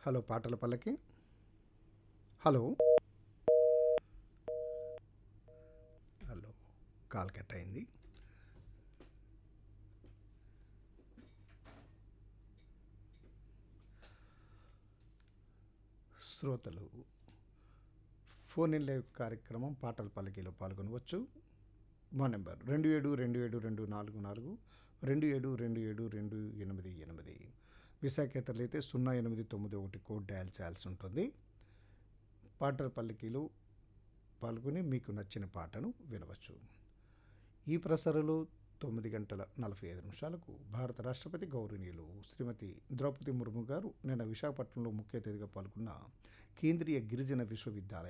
hello పాటల పల్లకి hello hello call cut అయింది శ్రోతలు ఫోన్ ఇన్ లైవ్ కార్యక్రమం పాటల పల్లకీలో పాల్గొనవచ్చు మా నెంబర్ రెండు ఏడు రెండు ఏడు రెండు నాలుగు నాలుగు రెండు ఏడు రెండు ఏడు రెండు ఎనిమిది ఎనిమిది విశాఖేతరులు అయితే సున్నా ఎనిమిది తొమ్మిది ఒకటి కోడ్ డయల్ చేయాల్సి ఉంటుంది పాటల పల్లకీలో పాల్గొని మీకు నచ్చిన పాటను వినవచ్చు ఈ ప్రసారంలో తొమ్మిది గంటల నలభై ఐదు నిమిషాలకు భారత రాష్ట్రపతి గౌరవనీయులు శ్రీమతి ద్రౌపది ముర్ము గారు నిన్న విశాఖపట్నంలో ముఖ్య అతిథిగా పాల్గొన్న కేంద్రీయ గిరిజన విశ్వవిద్యాలయం